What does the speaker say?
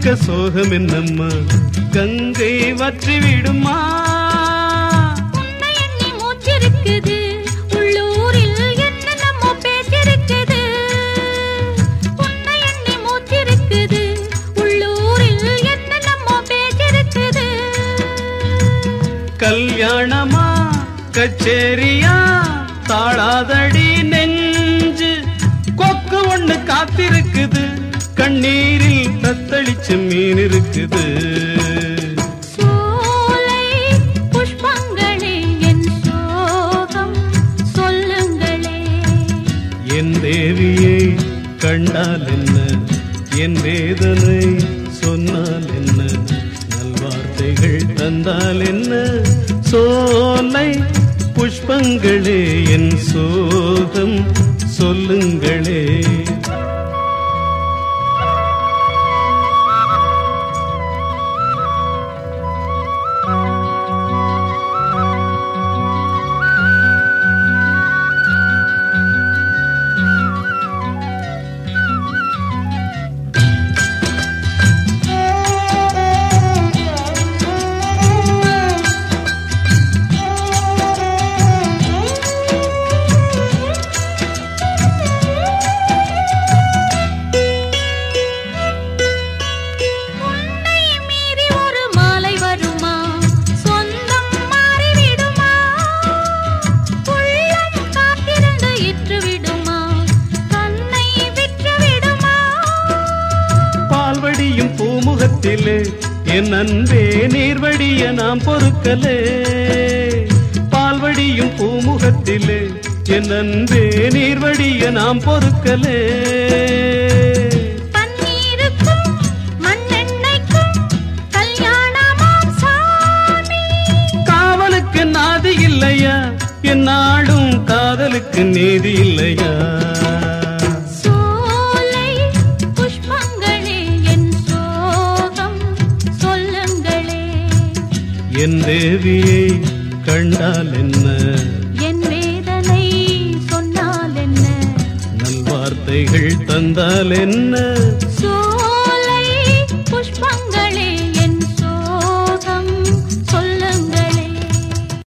இருக்க சோகம் என்னம்மா கங்கை வற்றி விடுமா உன்னை எண்ணி மூச்சிருக்குது உள்ளூரில் என்ன நம்ம பேச்சிருக்குது உன்னை எண்ணி மூச்சிருக்குது உள்ளூரில் என்ன நம்ம பேச்சிருக்குது கல்யாணமா கச்சேரியா தாழாதடி நெஞ்சு கொக்கு ஒண்ணு காத்திருக்குது கண்ணீரில் தத்தளிச்சு மீன் இருக்குது சோலை புஷ்பங்களே என் சோகம் சொல்லுங்களே என் தேவியை கண்டால் என்ன என் வேதனை சொன்னால் என்ன நல்வார்த்தைகள் தந்தால் என்ன சோலை புஷ்பங்களே என் சோகம் சொல்லுங்களே உன்னை மீறி ஒரு மாலை வருமா சொந்தம் மாறிவிடுமா உள்ளம் காத்திருந்து இற்று விடுமா கண்ணை விற்று விடுமா பால்வடியும் பூமுகத்திலே என் அன்பே நீர்வடிய நாம் பொறுக்கலே பால்வடியும் பூமுகத்திலே என் அன்பே நீர்வடிய நாம் பொறுக்கலே பன்னீருக்கும் மண்ணெண்ணெய்க்கும் கல்யாணமாம் சாமி காவலுக்கு நாதி இல்லையா என் நாடும் காதலுக்கு நீதி இல்லையா சோலை புஷ்பங்களே என் சோகம் சொல்லுங்களே என் தேவியை கண்டால் என்ன என் வேதனை சொன்னால் என்ன நல்வார்த்தைகள் தந்தால் என்ன சோ